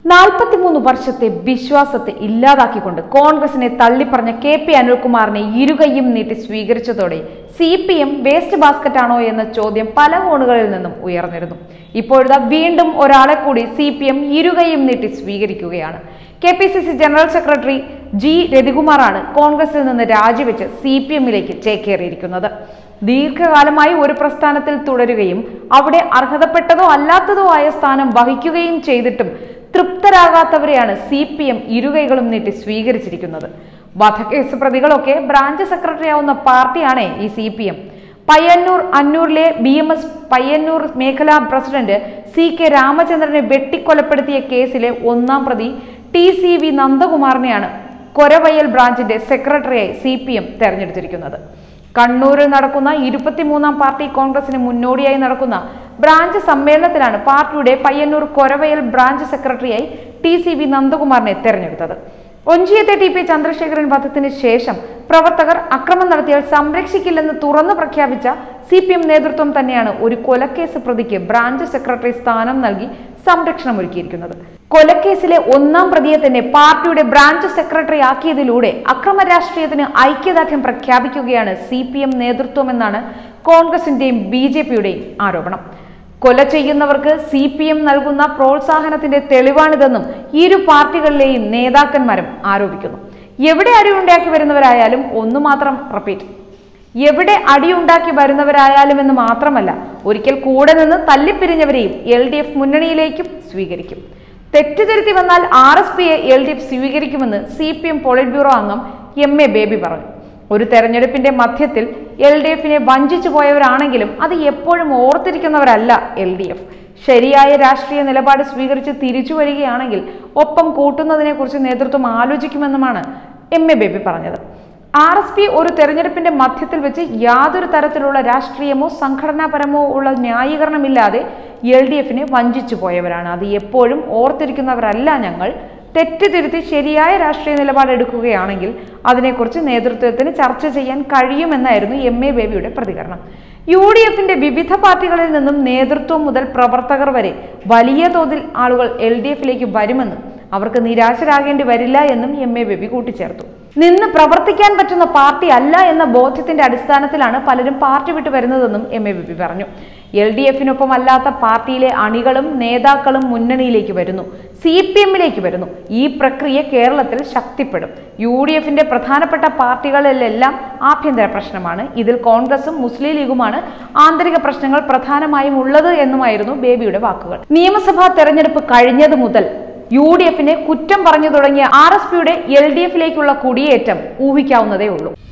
നാൽപ്പത്തിമൂന്ന് വർഷത്തെ വിശ്വാസത്തെ ഇല്ലാതാക്കിക്കൊണ്ട് കോൺഗ്രസിനെ തള്ളിപ്പറഞ്ഞ കെ പി അനിൽകുമാറിനെ ഇരുകൈയും നീട്ടി സ്വീകരിച്ചതോടെ C P M waste basket ആണോ എന്ന ചോദ്യം പല കോണുകളിൽ നിന്നും ഉയർന്നിരുന്നു ഇപ്പോഴത്തെ വീണ്ടും ഒരാളെ കൂടി സി പി എം ഇരുകൈയും നീട്ടി സ്വീകരിക്കുകയാണ് K P C C general secretary G രവികുമാറാണ് കോൺഗ്രസിൽ നിന്ന് രാജിവെച്ച് സി പി എമ്മിലേക്ക് ചേക്കേറിയിരിക്കുന്നത് ദീർഘകാലമായി ഒരു പ്രസ്ഥാനത്തിൽ തുടരുകയും അവിടെ അർഹതപ്പെട്ടതോ അല്ലാത്തതോ ആയ സ്ഥാനം വഹിക്കുകയും ചെയ്തിട്ടും തൃപ്തരാകാത്തവരെയാണ് സി പി എം ഇരുകൈകളും നീട്ടി സ്വീകരിച്ചിരിക്കുന്നത് വധക്കേസ് പ്രതികളൊക്കെ ബ്രാഞ്ച് സെക്രട്ടറി ആവുന്ന പാർട്ടിയാണ് ഈ സി പി എം പയ്യന്നൂർ അന്നൂരിലെ ബി എം എസ് പയ്യന്നൂർ മേഖലാ പ്രസിഡന്റ് സി കെ രാമചന്ദ്രനെ വെട്ടിക്കൊലപ്പെടുത്തിയ കേസിലെ ഒന്നാം പ്രതി ടി സി വി നന്ദകുമാറിനെയാണ് കൊരവയൽ ബ്രാഞ്ചിന്റെ സെക്രട്ടറിയായി സി പി എം തെരഞ്ഞെടുത്തിരിക്കുന്നത് കണ്ണൂരിൽ നടക്കുന്ന ഇരുപത്തിമൂന്നാം പാർട്ടി കോൺഗ്രസിന് മുന്നോടിയായി നടക്കുന്ന ബ്രാഞ്ച് സമ്മേളനത്തിലാണ് പാർട്ടിയുടെ പയ്യന്നൂർ കൊരവയൽ ബ്രാഞ്ച് സെക്രട്ടറിയായി ടി സി വി നന്ദകുമാറിനെ തെരഞ്ഞെടുത്തത് ഒഞ്ചിയത്തെ ടി പി ചന്ദ്രശേഖരൻ വധത്തിന് ശേഷം പ്രവർത്തകർ അക്രമം നടത്തിയാൽ സംരക്ഷിക്കില്ലെന്ന് തുറന്നു പ്രഖ്യാപിച്ച സി പി എം നേതൃത്വം തന്നെയാണ് ഒരു കൊലക്കേസ് പ്രതിക്ക് ബ്രാഞ്ച് സെക്രട്ടറി സ്ഥാനം നൽകി സംരക്ഷണം ഒരുക്കിയിരിക്കുന്നത് കൊലക്കേസിലെ ഒന്നാം പ്രതിയെ തന്നെ പാർട്ടിയുടെ ബ്രാഞ്ച് സെക്രട്ടറി ആക്കിയതിലൂടെ അക്രമ രാഷ്ട്രീയത്തിന് ഐക്യദാർഢ്യം പ്രഖ്യാപിക്കുകയാണ് സി പി എം നേതൃത്വമെന്നാണ് കോൺഗ്രസിന്റെയും ബി ജെ പിയുടെയും ആരോപണം കൊല ചെയ്യുന്നവർക്ക് സി പി എം നൽകുന്ന പ്രോത്സാഹനത്തിന്റെ തെളിവാണിതെന്നും ഇരു പാർട്ടികളിലെയും നേതാക്കന്മാരും ആരോപിക്കുന്നു എവിടെ അടിയുണ്ടാക്കി വരുന്നവരായാലും ഒന്നു മാത്രം റിപ്പീറ്റ് എവിടെ അടിയുണ്ടാക്കി വരുന്നവരായാലും എന്ന് മാത്രമല്ല ഒരിക്കൽ കൂടെ നിന്ന് തല്ലിപ്പിരിഞ്ഞവരെയും എൽ ഡി എഫ് മുന്നണിയിലേക്കും സ്വീകരിക്കും തെറ്റുതിരുത്തി വന്നാൽ ആർ എസ് പിയെ എൽ ഡി എഫ് സ്വീകരിക്കുമെന്ന് C P M politburo അംഗം എം എ ബേബി പറഞ്ഞു ഒരു തെരഞ്ഞെടുപ്പിന്റെ മധ്യത്തിൽ എൽ ഡി എഫിനെ വഞ്ചിച്ചു പോയവരാണെങ്കിലും അത് എപ്പോഴും ഓർത്തിരിക്കുന്നവരല്ല എൽ ഡി എഫ് ശരിയായ രാഷ്ട്രീയ നിലപാട് സ്വീകരിച്ച് തിരിച്ചു വരികയാണെങ്കിൽ ഒപ്പം കൂട്ടുന്നതിനെക്കുറിച്ച് നേതൃത്വം ആലോചിക്കുമെന്നുമാണ് എം എ ബേബി പറഞ്ഞത് ആർ എസ് പി ഒരു തെരഞ്ഞെടുപ്പിന്റെ മധ്യത്തിൽ വെച്ച് യാതൊരു തരത്തിലുള്ള രാഷ്ട്രീയമോ സംഘടനാപരമോ ഉള്ള ന്യായീകരണമില്ലാതെ എൽ ഡി എഫിനെ വഞ്ചിച്ചു പോയവരാണ് അത് എപ്പോഴും ഓർത്തിരിക്കുന്നവരല്ല ഞങ്ങൾ തെറ്റ് തിരുത്തി ശരിയായ രാഷ്ട്രീയ നിലപാടെടുക്കുകയാണെങ്കിൽ അതിനെക്കുറിച്ച് നേതൃത്വത്തിന് ചർച്ച ചെയ്യാൻ കഴിയുമെന്നായിരുന്നു എം എ ബേബിയുടെ പ്രതികരണം യു ഡി എഫിന്റെ വിവിധ പാർട്ടികളിൽ നിന്നും നേതൃത്വം മുതൽ പ്രവർത്തകർ വരെ വലിയ തോതിൽ ആളുകൾ എൽ ഡി എഫിലേക്ക് വരുമെന്നും അവർക്ക് നിരാശരാകേണ്ടി വരില്ല എന്നും എം എ ബേബി കൂട്ടിച്ചേർത്തു നിന്ന് പ്രവർത്തിക്കാൻ പറ്റുന്ന പാർട്ടി അല്ല എന്ന ബോധ്യത്തിന്റെ അടിസ്ഥാനത്തിലാണ് പലരും പാർട്ടി വിട്ടു വരുന്നതെന്നും എം എ ബേബി പറഞ്ഞു എൽ ഡി എഫിനൊപ്പം അല്ലാത്ത പാർട്ടിയിലെ അണികളും നേതാക്കളും മുന്നണിയിലേക്ക് വരുന്നു സി പി എമ്മിലേക്ക് വരുന്നു ഈ പ്രക്രിയ കേരളത്തിൽ ശക്തിപ്പെടും യു ഡി എഫിന്റെ പ്രധാനപ്പെട്ട പാർട്ടികളിലെല്ലാം ആഭ്യന്തര പ്രശ്നമാണ് ഇതിൽ കോൺഗ്രസും മുസ്ലിം ലീഗുമാണ് ആന്തരിക പ്രശ്നങ്ങൾ പ്രധാനമായും ഉള്ളത് എന്നുമായിരുന്നു ബേബിയുടെ വാക്കുകൾ നിയമസഭാ തെരഞ്ഞെടുപ്പ് കഴിഞ്ഞതു മുതൽ യു ഡി എഫിനെ കുറ്റം പറഞ്ഞു തുടങ്ങിയ ആർ എസ് പിയുടെ എൽ ഡി എഫിലേക്കുള്ള കുടിയേറ്റം ഊഹിക്കാവുന്നതേ ഉള്ളൂ